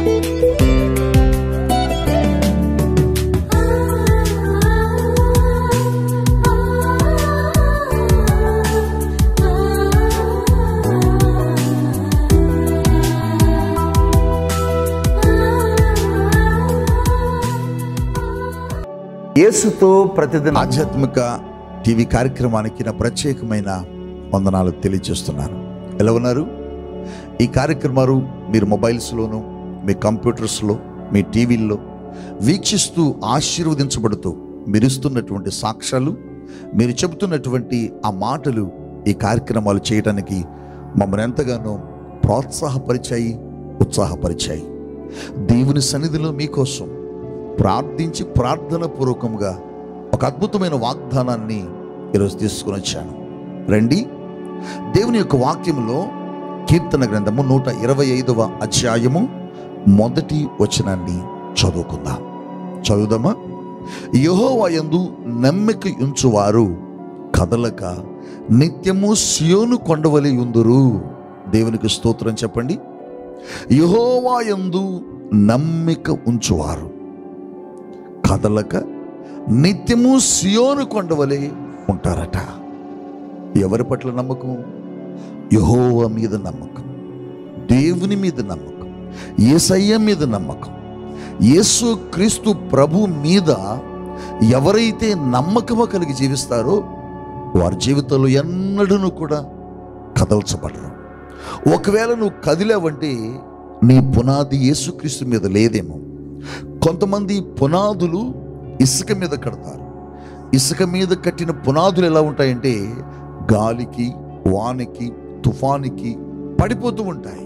యేసుతో ప్రతిదిన ఆధ్యాత్మిక టీవీ కార్యక్రమానికి నా ప్రత్యేకమైన వందనాలు తెలియజేస్తున్నాను ఎలా ఉన్నారు ఈ కార్యక్రమాలు మీరు మొబైల్స్లోను మీ కంప్యూటర్స్లో మీ టీవీల్లో వీక్షిస్తూ ఆశీర్వదించబడుతూ మీరు ఇస్తున్నటువంటి సాక్ష్యాలు మీరు చెబుతున్నటువంటి ఆ మాటలు ఈ కార్యక్రమాలు చేయడానికి మమ్మల్ని ఎంతగానో ప్రోత్సాహపరిచాయి ఉత్సాహపరిచాయి దేవుని సన్నిధిలో మీకోసం ప్రార్థించి ప్రార్థన పూర్వకంగా ఒక అద్భుతమైన వాగ్దానాన్ని ఈరోజు తీసుకుని వచ్చాను రండి దేవుని యొక్క వాక్యములో కీర్తన గ్రంథము నూట ఇరవై ఐదవ అధ్యాయము మొదటి వచనాన్ని చదువుకుందాం చదువుదామా యహోవయందు నమ్మిక ఉంచువారు కదలక నిత్యము సియోను కొండవలి ఉందురు దేవునికి స్తోత్రం చెప్పండి యహోవాయందు నమ్మిక ఉంచువారు కదలక నిత్యము సియోను కొండవలే ఉంటారట ఎవరి పట్ల నమ్మకం యహోవ మీద నమ్మకం దేవుని మీద నమ్మకం ఏసయ్య మీద నమ్మకం యేసు క్రీస్తు ప్రభు మీద ఎవరైతే నమ్మకము కలిగి జీవిస్తారో వారి జీవితంలో ఎన్నడూ కూడా కదల్చబడరు ఒకవేళ నువ్వు కదిలావంటే నీ పునాది యేసుక్రీస్తు మీద లేదేమో కొంతమంది పునాదులు ఇసుక మీద కడతారు ఇసుక మీద కట్టిన పునాదులు ఎలా ఉంటాయంటే గాలికి వానికి తుఫానికి పడిపోతూ ఉంటాయి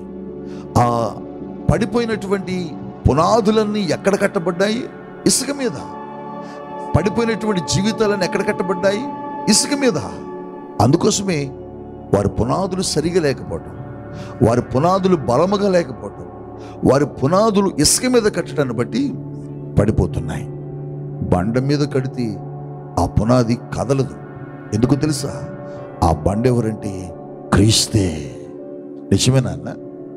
ఆ పడిపోయినటువంటి పునాదులన్నీ ఎక్కడ కట్టబడ్డాయి ఇసుక మీద పడిపోయినటువంటి జీవితాలన్నీ ఎక్కడ కట్టబడ్డాయి ఇసుక మీద అందుకోసమే వారి పునాదులు సరిగా లేకపోవటం వారి పునాదులు బలముగా లేకపోవటం వారి పునాదులు ఇసుక మీద కట్టడాన్ని బట్టి పడిపోతున్నాయి బండ మీద కడితే ఆ పునాది కదలదు ఎందుకు తెలుసా ఆ బండ ఎవరంటే క్రీస్తే నిజమేనా అన్న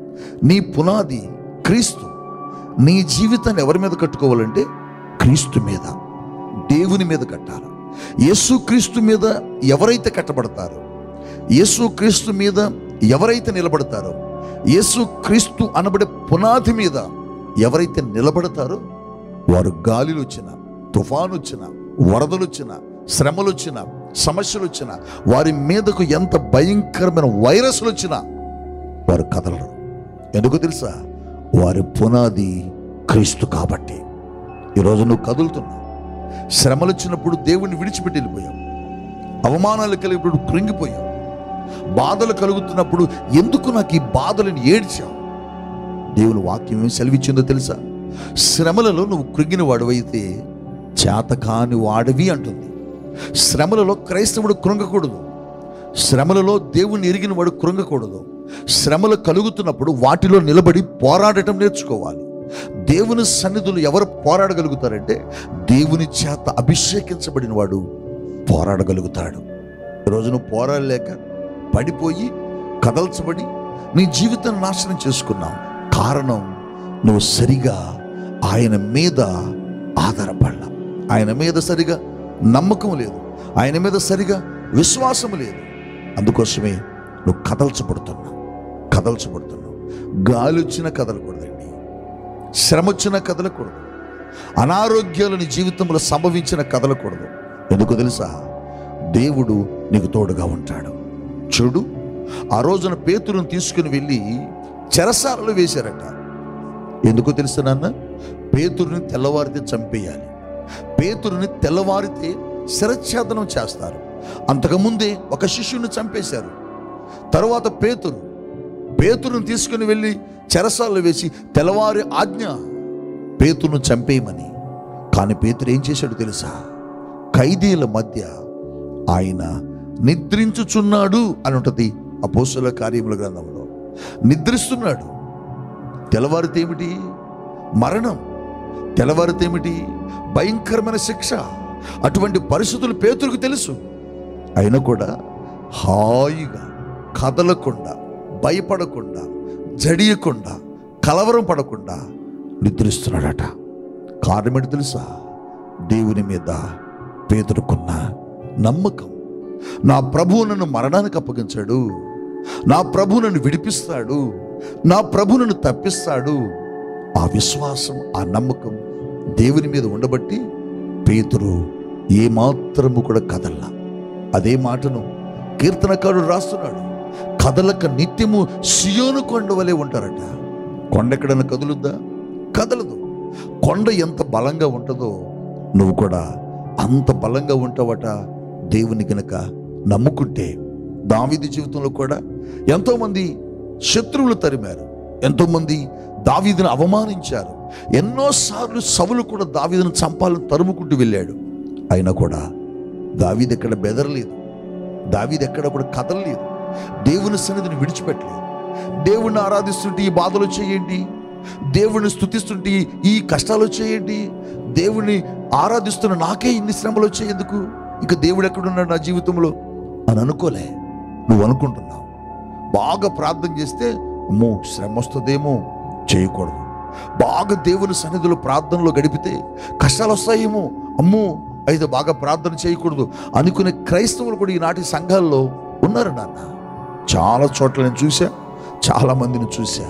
నీ పునాది క్రీస్తు నీ జీవితాన్ని ఎవరి మీద కట్టుకోవాలంటే క్రీస్తు మీద దేవుని మీద కట్టాలి యేసు క్రీస్తు మీద ఎవరైతే కట్టబడతారో యేసు క్రీస్తు మీద ఎవరైతే నిలబడతారో యేసు క్రీస్తు అనబడే పునాది మీద ఎవరైతే నిలబడతారో వారు గాలిలు వచ్చిన తుఫాను వచ్చిన వరదలు వచ్చిన శ్రమలు వచ్చిన సమస్యలు వచ్చిన వారి మీదకు ఎంత భయంకరమైన వైరస్లు వచ్చినా వారు కదలరు ఎందుకు తెలుసా వారి పునాది క్రీస్తు కాబట్టి ఈరోజు నువ్వు కదులుతున్నావు శ్రమలు వచ్చినప్పుడు దేవుణ్ణి విడిచిపెట్టి వెళ్ళిపోయావు అవమానాలు కలిగినప్పుడు కృంగిపోయావు బాధలు కలుగుతున్నప్పుడు ఎందుకు నాకు ఈ బాధలను ఏడ్చావు దేవుని వాక్యం ఏం సెలవిచ్చిందో తెలుసా శ్రమలలో నువ్వు కృంగిన వాడివైతే చేతకాని వాడివి అంటుంది శ్రమలలో క్రైస్తవుడు కృంగకూడదు శ్రమలలో దేవుణ్ణి ఎరిగిన వాడు కృంగకూడదు శ్రమలు కలుగుతున్నప్పుడు వాటిలో నిలబడి పోరాడటం నేర్చుకోవాలి దేవుని సన్నిధులు ఎవరు పోరాడగలుగుతారంటే దేవుని చేత అభిషేకించబడిన వాడు పోరాడగలుగుతాడు ఈరోజు నువ్వు పోరాడలేక పడిపోయి కదల్చబడి నీ జీవితాన్ని నాశనం చేసుకున్నావు కారణం నువ్వు సరిగా ఆయన మీద ఆధారపడలా ఆయన మీద సరిగా నమ్మకం లేదు ఆయన మీద సరిగా విశ్వాసం లేదు అందుకోసమే నువ్వు కదల్చబడుతున్నావు కదల్చబడుతున్నావు గాలి వచ్చినా కదలకూడదండి శ్రమ వచ్చినా కదలకూడదు అనారోగ్యాలు నీ జీవితంలో సంభవించిన కదలకూడదు ఎందుకు తెలుసా దేవుడు నీకు తోడుగా ఉంటాడు చూడు ఆ రోజున పేతురుని తీసుకుని వెళ్ళి చెరసాలలో వేశారట ఎందుకు తెలుసు నాన్న పేతురుని తెల్లవారితే చంపేయాలి పేతురుని తెల్లవారితే శిరఛేదనం చేస్తారు అంతకుముందే ఒక శిష్యుని చంపేశారు తరువాత పేతురు పేతురుని తీసుకుని వెళ్ళి చెరసాలలో వేసి తెల్లవారి ఆజ్ఞ పేతురును చంపేయమని కానీ పేతురు ఏం చేశాడు తెలుసా ఖైదీల మధ్య ఆయన నిద్రించుచున్నాడు అని ఉంటుంది అపోస్తుల కార్యముల గ్రంథంలో నిద్రిస్తున్నాడు తెల్లవారితే ఏమిటి మరణం తెల్లవారితే ఏమిటి భయంకరమైన శిక్ష అటువంటి పరిస్థితులు పేతురుకు తెలుసు అయినా కూడా హాయిగా కదలకుండా భయపడకుండా జడియకుండా కలవరం పడకుండా నిద్రిస్తున్నాడట కారణం ఏంటి తెలుసా దేవుని మీద పేదరుకున్న నమ్మకం నా ప్రభువు నన్ను మరణానికి అప్పగించాడు నా ప్రభు నన్ను విడిపిస్తాడు నా ప్రభు నన్ను తప్పిస్తాడు ఆ విశ్వాసం ఆ నమ్మకం దేవుని మీద ఉండబట్టి పేతురు ఏమాత్రము కూడా కదల్లా అదే మాటను కీర్తనకారుడు రాస్తున్నాడు కదలక నిత్యము సియోను కొండ వలె ఉంటారట కొండ ఎక్కడన్నా కదులుద్దా కదలదు కొండ ఎంత బలంగా ఉంటుందో నువ్వు కూడా అంత బలంగా ఉంటావట దేవుని గనక నమ్ముకుంటే దావీది జీవితంలో కూడా ఎంతోమంది శత్రువులు తరిమారు ఎంతోమంది దావీదును అవమానించారు ఎన్నోసార్లు సవులు కూడా దావీదును చంపాలని తరుముకుంటూ వెళ్ళాడు అయినా కూడా దావీదు ఎక్కడ బెదరలేదు దావీదు ఎక్కడ కూడా కదలలేదు దేవుని సన్నిధిని విడిచిపెట్టలేదు దేవుణ్ణి ఆరాధిస్తుంటే ఈ బాధలు చేయండి దేవుణ్ణి స్తుతిస్తుంటే ఈ కష్టాలు చేయండి దేవుణ్ణి ఆరాధిస్తున్న నాకే ఇన్ని శ్రమలు వచ్చేందుకు ఇక దేవుడు ఎక్కడున్నాడు నా జీవితంలో అని అనుకోలే నువ్వు అనుకుంటున్నావు బాగా ప్రార్థన చేస్తే అమ్మో శ్రమ వస్తుందేమో చేయకూడదు బాగా దేవుని సన్నిధిలో ప్రార్థనలో గడిపితే కష్టాలు వస్తాయేమో అమ్మో అయితే బాగా ప్రార్థన చేయకూడదు అనుకునే క్రైస్తవులు కూడా ఈనాటి సంఘాల్లో ఉన్నారు నాన్న చాలా చోట్ల నేను చూసా చాలా మందిని చూసా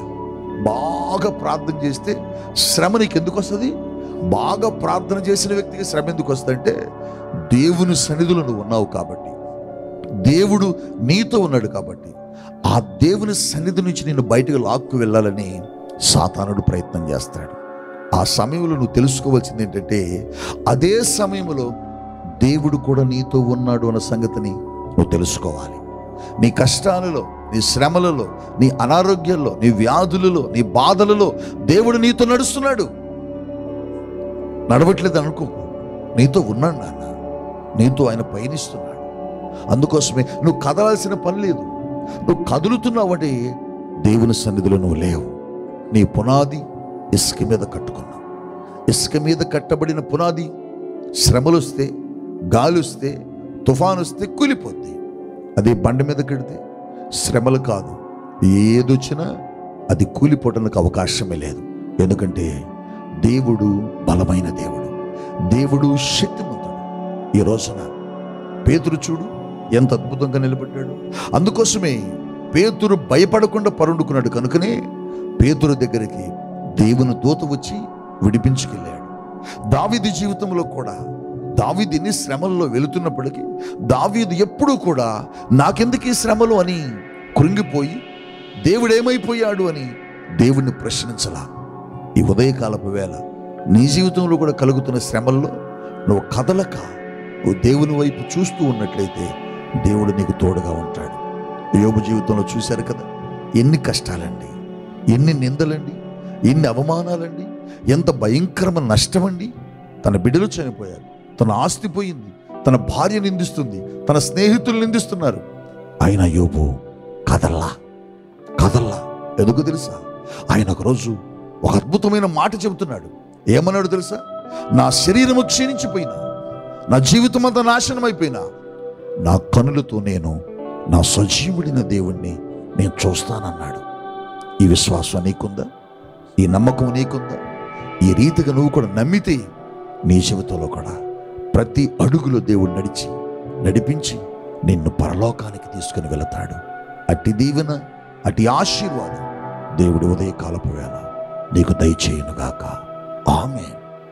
బాగా ప్రార్థన చేస్తే శ్రమ నీకు ఎందుకు వస్తుంది బాగా ప్రార్థన చేసిన వ్యక్తికి శ్రమ ఎందుకు వస్తుందంటే దేవుని సన్నిధిలో నువ్వు ఉన్నావు కాబట్టి దేవుడు నీతో ఉన్నాడు కాబట్టి ఆ దేవుని సన్నిధి నుంచి నిన్ను బయటకు లాక్కు వెళ్ళాలని సాతానుడు ప్రయత్నం చేస్తాడు ఆ సమయంలో నువ్వు తెలుసుకోవాల్సింది ఏంటంటే అదే సమయంలో దేవుడు కూడా నీతో ఉన్నాడు అన్న సంగతిని నువ్వు తెలుసుకోవాలి నీ కష్టాలలో నీ శ్రమలలో నీ అనారోగ్యాల్లో నీ వ్యాధులలో నీ బాధలలో దేవుడు నీతో నడుస్తున్నాడు నడవట్లేదు అనుకో నీతో ఉన్నాడు నాన్న నీతో ఆయన పయనిస్తున్నాడు అందుకోసమే నువ్వు కదలాల్సిన పని లేదు నువ్వు కదులుతున్నావంటే దేవుని సన్నిధిలో నువ్వు లేవు నీ పునాది ఇసుక మీద కట్టుకున్నావు ఇసుక మీద కట్టబడిన పునాది శ్రమలు వస్తే గాలి వస్తే తుఫాను వస్తే కూలిపోద్ది అదే బండ మీద కడితే శ్రమలు కాదు ఏదొచ్చినా అది కూలిపోవడానికి అవకాశమే లేదు ఎందుకంటే దేవుడు బలమైన దేవుడు దేవుడు శక్తిమంతుడు ఈ రోజున పేతురు చూడు ఎంత అద్భుతంగా నిలబడ్డాడు అందుకోసమే పేతురు భయపడకుండా పరుండుకున్నాడు కనుకనే పేతురు దగ్గరికి దేవుని దూత వచ్చి విడిపించుకెళ్ళాడు దావీదు జీవితంలో కూడా దావీదు ఎన్ని శ్రమల్లో వెళుతున్నప్పటికీ దావీదు ఎప్పుడూ కూడా నాకెందుకు ఈ శ్రమలు అని కృంగిపోయి దేవుడేమైపోయాడు అని దేవుణ్ణి ప్రశ్నించలా ఈ ఉదయకాలపు వేళ నీ జీవితంలో కూడా కలుగుతున్న శ్రమల్లో నువ్వు కదలక నువ్వు దేవుని వైపు చూస్తూ ఉన్నట్లయితే దేవుడు నీకు తోడుగా ఉంటాడు యోబు జీవితంలో చూశారు కదా ఎన్ని కష్టాలండి ఎన్ని నిందలండి ఎన్ని అవమానాలండి ఎంత భయంకరమైన నష్టమండి తన బిడ్డలు చనిపోయారు తన ఆస్తి పోయింది తన భార్య నిందిస్తుంది తన స్నేహితులు నిందిస్తున్నారు ఆయన యోబు కదల్లా కదల్లా ఎందుకు తెలుసా ఆయన ఒకరోజు ఒక అద్భుతమైన మాట చెబుతున్నాడు ఏమన్నాడు తెలుసా నా శరీరము క్షీణించిపోయినా నా జీవితం అంతా నాశనం అయిపోయినా నా కనులతో నేను నా సజీవుడిన దేవుణ్ణి నేను చూస్తానన్నాడు ఈ విశ్వాసం నీకుందా ఈ నమ్మకం నీకుందా ఈ రీతిగా నువ్వు కూడా నమ్మితే నీ జీవితంలో కూడా ప్రతి అడుగులో దేవుడు నడిచి నడిపించి నిన్ను పరలోకానికి తీసుకుని వెళతాడు అట్టి దీవెన అట్టి ఆశీర్వాదం దేవుడి ఉదయకాలపు వేళ నీకు దయచేయునుగాక ఆమె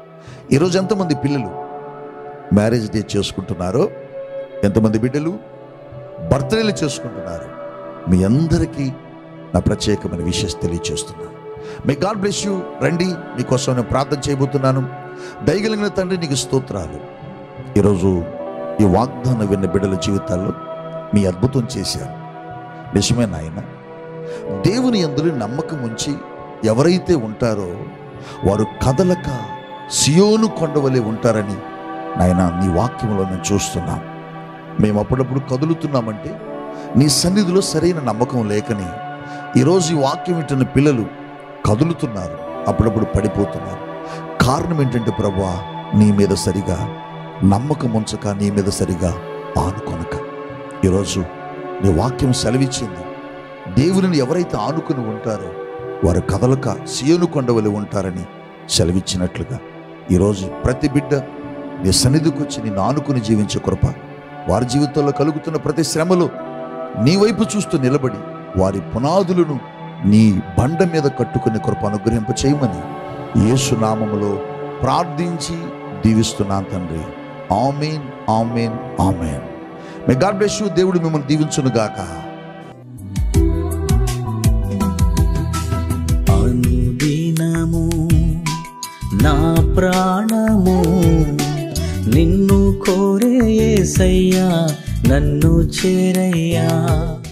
ఈరోజు ఎంతమంది పిల్లలు మ్యారేజ్ డే చేసుకుంటున్నారో ఎంతమంది బిడ్డలు బర్త్డేలు చేసుకుంటున్నారు మీ అందరికీ నా ప్రత్యేకమైన విషయం తెలియచేస్తున్నాను మే గాడ్ బ్లెస్ యూ రండి మీకోసం నేను ప్రార్థన చేయబోతున్నాను దయగలిగిన తండ్రి నీకు స్తోత్రాలు ఈరోజు ఈ వాగ్దానం విన్న బిడ్డల జీవితాల్లో మీ అద్భుతం చేశారు నిజమే నాయన దేవుని అందరూ నమ్మకం ఉంచి ఎవరైతే ఉంటారో వారు కదలక సియోను కొండవలే ఉంటారని నాయన నీ వాక్యంలో నేను చూస్తున్నాం మేము అప్పుడప్పుడు కదులుతున్నామంటే నీ సన్నిధిలో సరైన నమ్మకం లేకని ఈరోజు ఈ వాక్యం వింటున్న పిల్లలు కదులుతున్నారు అప్పుడప్పుడు పడిపోతున్నారు కారణం ఏంటంటే ప్రభా నీ మీద సరిగా నమ్మకం ఉంచక నీ మీద సరిగా ఆనుకొనక ఈరోజు నీ వాక్యం సెలవిచ్చింది దేవునిని ఎవరైతే ఆనుకుని ఉంటారో వారు కదలక సియోను కొండవలి ఉంటారని సెలవిచ్చినట్లుగా ఈరోజు ప్రతి బిడ్డ నీ సన్నిధికి వచ్చి నిన్ను ఆనుకుని జీవించే కృప వారి జీవితంలో కలుగుతున్న ప్రతి శ్రమలో నీ వైపు చూస్తూ నిలబడి వారి పునాదులను నీ బండ మీద కట్టుకునే కృప అనుగ్రహింప చేయమని యేసు నామములో ప్రార్థించి దీవిస్తున్నాను తండ్రి amen amen amen may God bless you దేవుడు మిమ్మల్ని దీవించును గాక అనుదినము నా ప్రాణము నిన్ను కోరే యేసయ్యా నన్ను చేరయ్యా